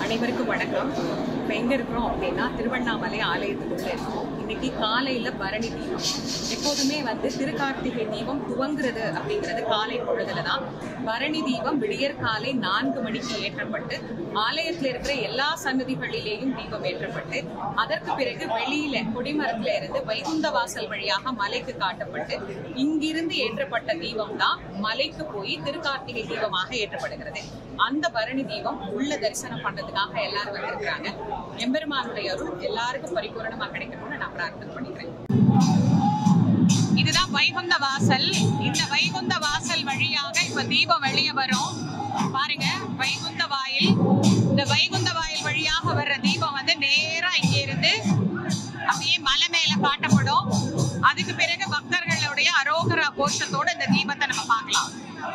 அனைவருக்கும் வணக்கம் இப்போ எங்கே இருக்கிறோம் அப்படின்னா திருவண்ணாமலை ஆலயத்துக்குள்ள இருக்கோம் இன்னைக்கு காலையில் பரணி தீபம் எப்போதுமே வந்து திருக்கார்த்திகை தீபம் துவங்குறது அப்படிங்கிறது காலை பொழுதுல தான் பரணி தீபம் விடியற் காலை நான்கு மணிக்கு ஏற்றப்பட்டு ஆலயத்தில் இருக்கிற எல்லா சன்னதிகளிலேயும் தீபம் ஏற்றப்பட்டு அதற்கு பிறகு வெளியில கொடிமரத்துல இருந்து வைகுந்த வாசல் வழியாக மலைக்கு காட்டப்பட்டு இங்கிருந்து ஏற்றப்பட்ட தீபம் தான் மலைக்கு போய் திருக்கார்த்திகை தீபமாக ஏற்றப்படுகிறது அந்த பரணி தீபம் உள்ள தரிசனம் பண்றதுக்காக எல்லாரும் வந்திருக்கிறாங்க எம்பெருமானுடைய அருள் எல்லாருக்கும் பரிபூரணமா கிடைக்கணும்னு நான் பிரார்த்தனை பண்ணிக்கிறேன் இதுதான் வைகுந்த வாசல் இந்த வைகுந்த வாசல் வழியாக இப்ப தீபம் வெளியே வரும் பாருங்க வைகுந்த வாயில் இந்த வைகுந்த வாயில் வழியாக வர்ற தீபம் வந்து நேரா இங்க இருந்து அப்படியே மலை மேல காட்டப்படும் அதுக்கு பிறகு பக்தர்களுடைய அரோகரா கோஷத்தோட இந்த தீபத்தை நம்ம பார்க்கலாம்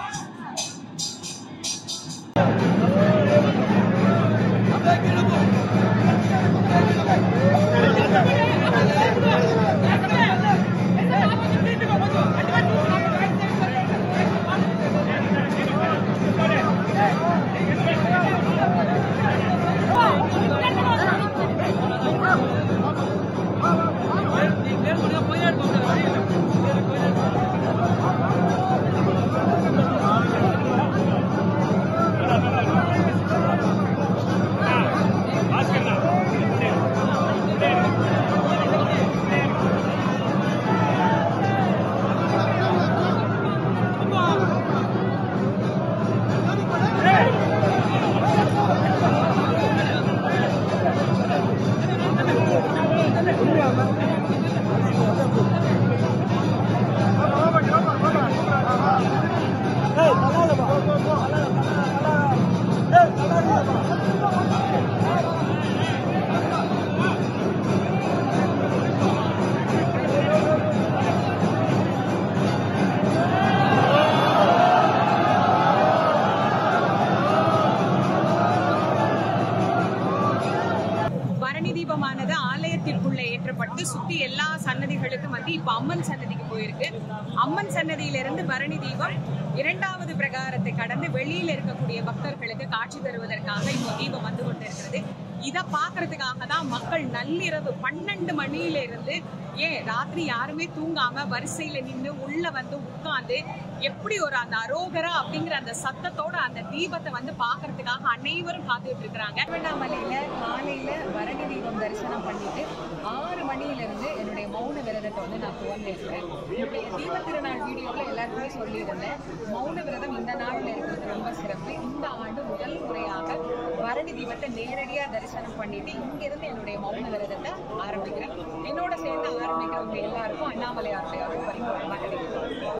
பரணி தீபமானது ஆலயத்திற்குள்ள ஏற்றப்பட்டு சுத்தி எல்லா சன்னதிகளுக்கும் வந்து இப்ப அம்மன் சன்னதிக்கு போயிருக்கு அம்மன் சன்னதியிலிருந்து பரணி தீபம் இரண்டாவது பிரகாரத்தை கடந்து வெளியில இருக்கக்கூடிய பக்தர்களுக்கு காட்சி தருவதற்காக இப்போ தீபம் வந்து கொண்டிருக்கிறது இதை பாக்குறதுக்காக தான் மக்கள் நள்ளிரவு பன்னெண்டு மணியில இருந்து ஏன் ராத்திரி யாருமே தூங்காம வரிசையில நின்று உள்ள வந்து உட்கார்ந்து எப்படி ஒரு அந்த அரோகரா அப்படிங்கிற அந்த சத்தத்தோட அந்த தீபத்தை வந்து பாக்குறதுக்காக அனைவரும் காத்துட்டு இருக்கிறாங்க திருவண்ணாமலையில காலையில பரணி தீபம் தரிசனம் பண்ணிட்டு ஆறு மணியில இருந்து என்னுடைய மௌன விரதத்தை வந்து நான் துவங்கிருக்கேன் என்னுடைய தீப திருநாள் வீடியோல எல்லாருக்குமே சொல்லியிருந்தேன் மௌன விரதம் இந்த நாள்ல இருக்கிறது ரொம்ப சிறப்பு இந்த ஆண்டு முதல் முறையாக பரணி தீபத்தை நேரடியா தரிசனம் பண்ணிட்டு இங்க இருந்து என்னுடைய மௌன விரதத்தை ஆரம்பிக்கிறேன் என்னோட சேர்ந்து ஆரம்பிக்கிறவங்க எல்லாருக்கும் அண்ணாமலையாருடைய அருள் பரிபூர்ணமா கிடைக்கும்